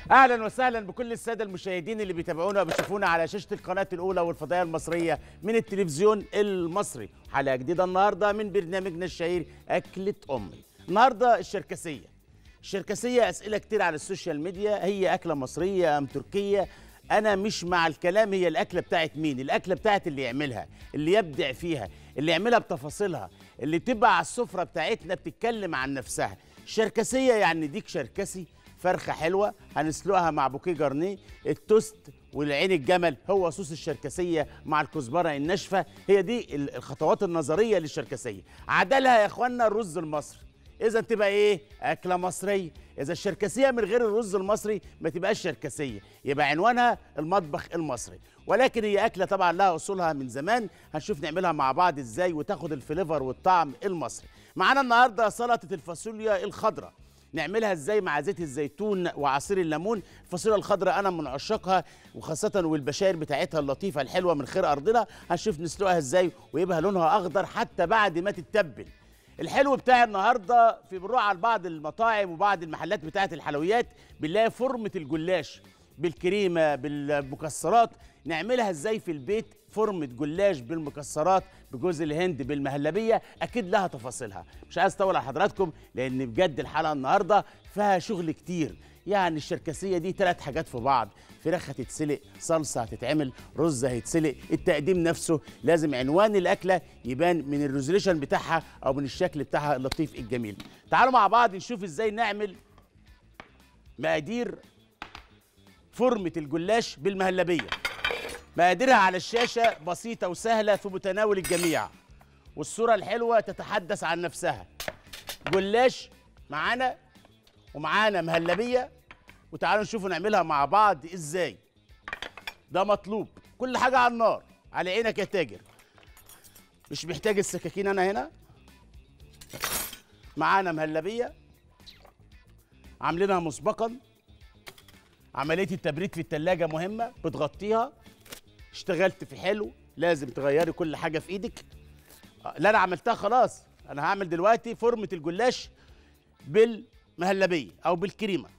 اهلا وسهلا بكل الساده المشاهدين اللي بيتابعونا وبيشوفونا على شاشه القناه الاولى والفضائيه المصريه من التلفزيون المصري حلقه جديده النهارده من برنامجنا الشهير اكله امي النهارده الشركسيه الشركسيه اسئله كتير على السوشيال ميديا هي اكله مصريه ام تركيه انا مش مع الكلام هي الاكله بتاعت مين الاكله بتاعت اللي يعملها اللي يبدع فيها اللي يعملها بتفاصيلها اللي تبقى على السفره بتاعتنا بتتكلم عن نفسها الشركسيه يعني ديك شركسي فرخه حلوه هنسلقها مع بوكيه جرنيه التوست والعين الجمل هو صوص الشركسيه مع الكزبره الناشفه هي دي ال- الخطوات النظريه للشركسيه عدلها يا اخوانا الرز المصري اذا تبقى ايه اكله مصريه اذا الشركسيه من غير الرز المصري ما تبقاش شركسيه يبقى عنوانها المطبخ المصري ولكن هي اكله طبعا لها اصولها من زمان هنشوف نعملها مع بعض ازاي وتاخد الفليفر والطعم المصري معانا النهارده سلطه الفاصوليا الخضراء نعملها ازاي مع زيت الزيتون وعصير الليمون الفاصوليا الخضراء انا من عشاقها وخاصه والبشاير بتاعتها اللطيفه الحلوه من خير ارضنا هنشوف نسلقها ازاي ويبقى لونها اخضر حتى بعد ما تتبل الحلو بتاع النهارده في بنروح على بعض المطاعم وبعض المحلات بتاعه الحلويات بنلاقي فورمه الجلاش بالكريمه بالمكسرات نعملها ازاي في البيت فورمه جلاش بالمكسرات بجوز الهند بالمهلبيه اكيد لها تفاصيلها مش عايز اطول على حضراتكم لان بجد الحلقه النهارده فيها شغل كتير يعني الشركسيه دي ثلاث حاجات في بعض فراخ هتتسلق صلصه هتتعمل رز هيتسلق التقديم نفسه لازم عنوان الاكله يبان من الريزوليشن بتاعها او من الشكل بتاعها اللطيف الجميل تعالوا مع بعض نشوف ازاي نعمل مقادير فورمه الجلاش بالمهلبيه مقاديرها على الشاشه بسيطه وسهله في متناول الجميع والصوره الحلوه تتحدث عن نفسها جلاش معانا ومعانا مهلبيه وتعالوا نشوفوا نعملها مع بعض ازاي ده مطلوب كل حاجه على النار على عينك يا تاجر مش محتاج السكاكين انا هنا معانا مهلبيه عاملينها مسبقا عمليه التبريد في التلاجة مهمه بتغطيها اشتغلت في حلو لازم تغيري كل حاجه في ايدك آه، لا انا عملتها خلاص انا هعمل دلوقتي فورمه الجلاش بالمهلبيه او بالكريمه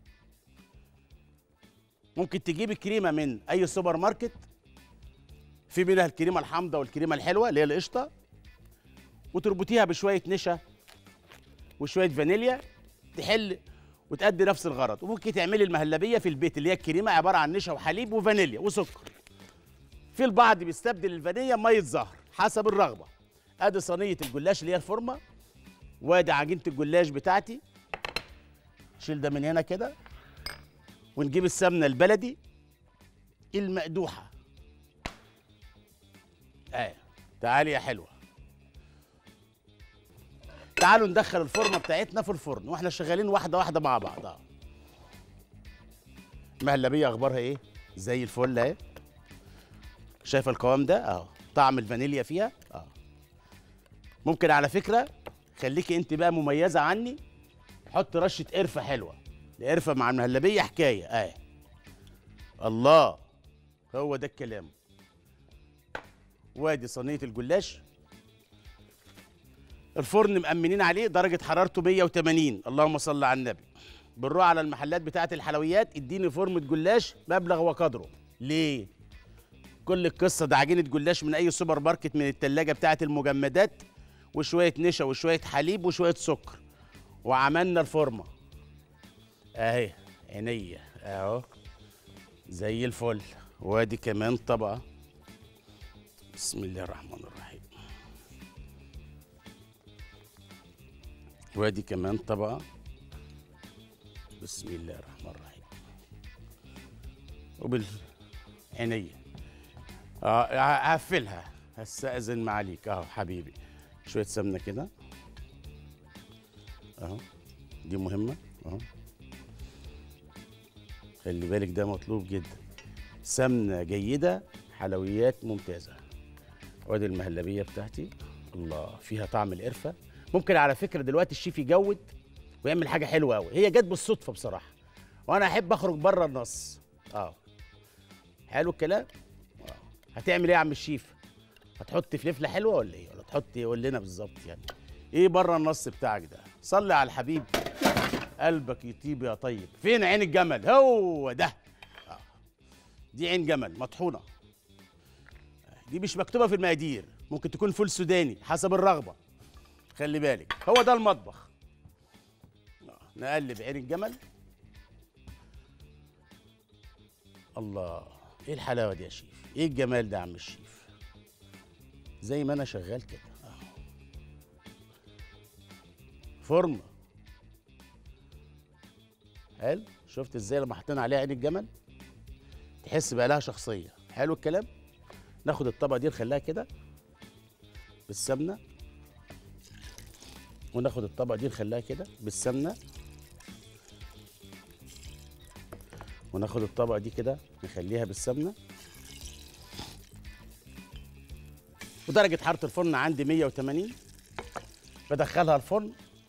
ممكن تجيب الكريمه من اي سوبر ماركت في منها الكريمه الحامضه والكريمه الحلوه اللي هي القشطه وتربطيها بشويه نشا وشويه فانيليا تحل وتأدي نفس الغرض وممكن تعملي المهلبيه في البيت اللي هي الكريمه عباره عن نشا وحليب وفانيليا وسكر في البعض بيستبدل الفانيليا بميه زهر حسب الرغبه ادي صينيه الجلاش اللي هي الفورمه وادي عجينه الجلاش بتاعتي شيل ده من هنا كده ونجيب السمنه البلدي المقدوحه اه تعالي يا حلوه تعالوا ندخل الفورمه بتاعتنا في الفرن واحنا شغالين واحده واحده مع بعض اه المهلبيه اخبارها ايه زي الفل اهي شايفه القوام ده اه طعم الفانيليا فيها اه ممكن على فكره خليكي انت بقى مميزه عني حط رشه قرفه حلوه القرفه مع المهلبيه حكايه اه الله هو ده الكلام وادي صينيه الجلاش الفرن مأمنين عليه درجة حرارته 180 اللهم صل على النبي بنروح على المحلات بتاعة الحلويات اديني فورمة جلاش مبلغ وقدره ليه؟ كل القصة ده عجينة جلاش من أي سوبر ماركت من التلاجة بتاعة المجمدات وشوية نشا وشوية حليب وشوية سكر وعملنا الفورمة أهي عينيا أهو زي الفل وادي كمان طبقة بسم الله الرحمن الرحيم وادي كمان طبقة بسم الله الرحمن الرحيم وبالعينية اه هقفلها هستأذن معاليك اهو حبيبي شوية سمنة كده اهو دي مهمة اهو خلي بالك ده مطلوب جدا سمنة جيدة حلويات ممتازة وادي المهلبية بتاعتي الله فيها طعم القرفة ممكن على فكرة دلوقتي الشيف يجود ويعمل حاجة حلوة قوي هي جت بالصدفة بصراحة وانا احب اخرج بره النص اه حلو الكلام آه. هتعمل ايه يا عم الشيف هتحط فلفله حلوه ولا ايه ولا تحط قول لنا بالظبط يعني ايه بره النص بتاعك ده صلي على الحبيب قلبك يطيب يا طيب فين عين الجمل هو ده آه. دي عين جمل مطحونه دي مش مكتوبه في المقادير ممكن تكون فول سوداني حسب الرغبه خلي بالك هو ده المطبخ آه، نقلب عين الجمل الله ايه الحلاوه دي يا شيف ايه الجمال ده يا عم الشيف زي ما انا شغال كده آه. فورمه حلو شفت ازاي لما حطينا عليها عين الجمل تحس بقى لها شخصيه حلو الكلام ناخد الطبقه دي نخليها كده بالسمنه وناخد الطبقه دي نخليها كده بالسمنه وناخد الطبقه دي كده نخليها بالسمنه ودرجه حراره الفرن عندي 180 بدخلها الفرن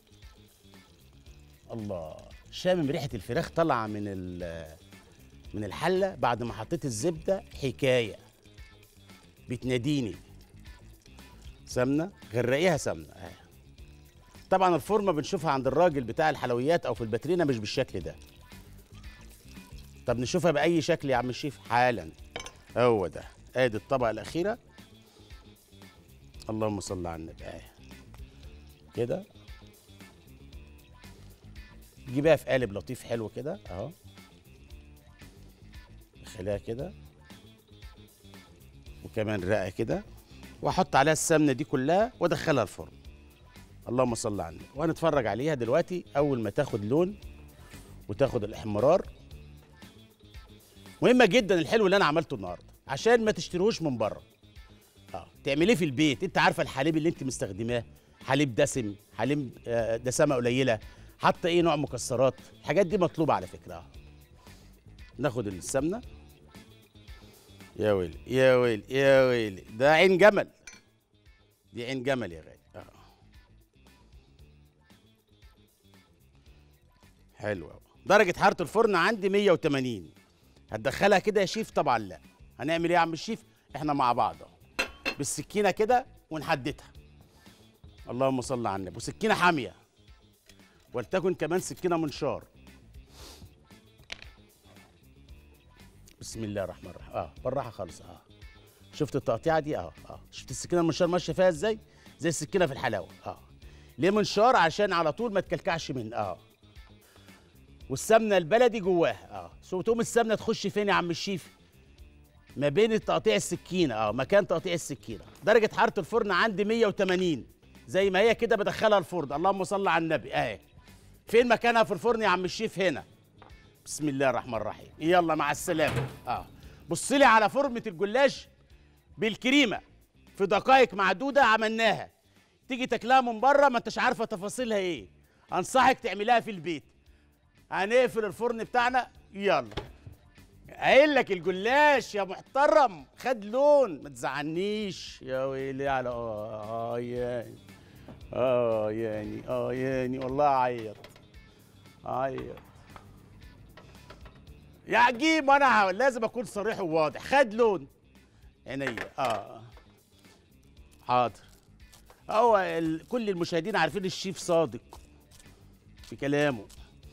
الله شامم ريحه الفراخ طالعه من ال- من الحله بعد ما حطيت الزبده حكايه بتناديني سمنه غرقيها سمنه آه. طبعا الفورمه بنشوفها عند الراجل بتاع الحلويات او في الباترينا مش بالشكل ده طب نشوفها باي شكل يا عم الشيف حالا هو ده ادي الطبقه الاخيره اللهم صل على النبي آه. كده جيبها في قالب لطيف حلو كده اهو خليها كده وكمان رقه كده واحط عليها السمنه دي كلها وادخلها الفرن اللهم صل على النبي وهنتفرج عليها دلوقتي اول ما تاخد لون وتاخد الاحمرار مهمه جدا الحلو اللي انا عملته النهارده عشان ما تشتروش من بره اه تعمليه في البيت انت عارفه الحليب اللي انت مستخدماه حليب دسم حليب آه، دسامه قليله حاطه ايه نوع مكسرات الحاجات دي مطلوبه على فكره آه. ناخد السمنه يا ويلي يا ويلي يا ويلي ده عين جمل دي عين جمل يا غالي اه حلو قوي درجة حرارة الفرن عندي 180 هتدخلها كده يا شيف طبعا لا هنعمل ايه يا عم الشيف احنا مع بعض اهو بالسكينة كده ونحددها اللهم صل على النبي وسكينة حامية ولتكن كمان سكينة منشار بسم الله الرحمن الرحيم اه بالراحه خالص اه شفت التقطيعه دي اه اه شفت السكينه المنشار ماشيه فيها ازاي زي السكينه في الحلاوه اه ليه منشار عشان على طول ما تكلكعش من اه والسمنه البلدي جواها اه سو تقوم السمنه تخش فين يا عم الشيف ما بين تقطيع السكينه اه مكان تقطيع السكينه درجه حراره الفرن عندي 180 زي ما هي كده بدخلها الفرن اللهم صل على النبي اهي فين مكانها في الفرن يا عم الشيف هنا بسم الله الرحمن الرحيم يلا مع السلامه اه بص لي على فورمه الجلاش بالكريمه في دقائق معدوده عملناها تيجي تاكلها من بره ما انتش عارفه تفاصيلها ايه انصحك تعملها في البيت هنقفل الفرن بتاعنا يلا قايل لك الجلاش يا محترم خد لون ما تزعلنيش يا ويلي على اه يعني اه يعني اه يعني والله اعيط اعيط يا عجيب وانا لازم اكون صريح وواضح خد لون عينيا اه حاضر هو ال... كل المشاهدين عارفين الشيف صادق في كلامه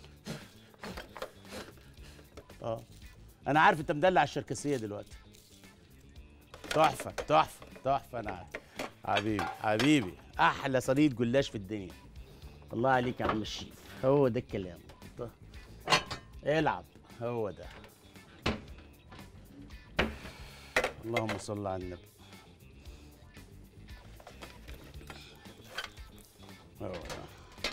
اه انا عارف انت مدلع الشركسيه دلوقتي تحفه تحفه تحفه انا عارف حبيبي حبيبي احلى صينيه جلاش في الدنيا الله عليك يا عم الشيف هو ده الكلام طيب. العب هو ده اللهم صل على النبي هو ده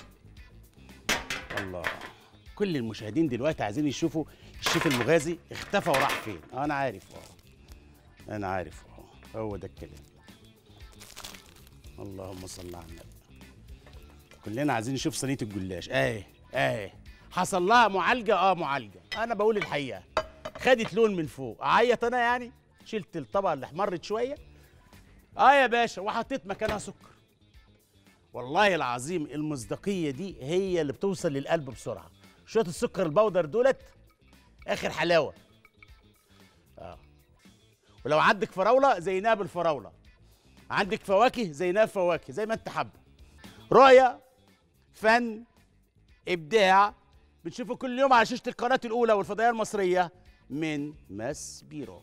الله كل المشاهدين دلوقتي عايزين يشوفوا الشيف المغازي اختفى وراح فين آه، انا عارف اه انا عارف اه هو ده الكلام اللهم صل على النبي كلنا عايزين نشوف صينيه الجلاش اهي اهي حصل لها معالجه اه معالجه انا بقول الحقيقه خدت لون من فوق اعيط انا يعني شلت الطبقه اللي احمرت شويه اه يا باشا وحطيت مكانها سكر والله العظيم المصداقيه دي هي اللي بتوصل للقلب بسرعه شويه السكر البودر دولت اخر حلاوه اه ولو عندك فراوله زيناها بالفراوله عندك فواكه زيناها بفواكه زي ما انت حابه رؤيه فن ابداع بتشوفوا كل يوم على شاشه القناه الاولى والفضائيه المصريه من ماس بيرو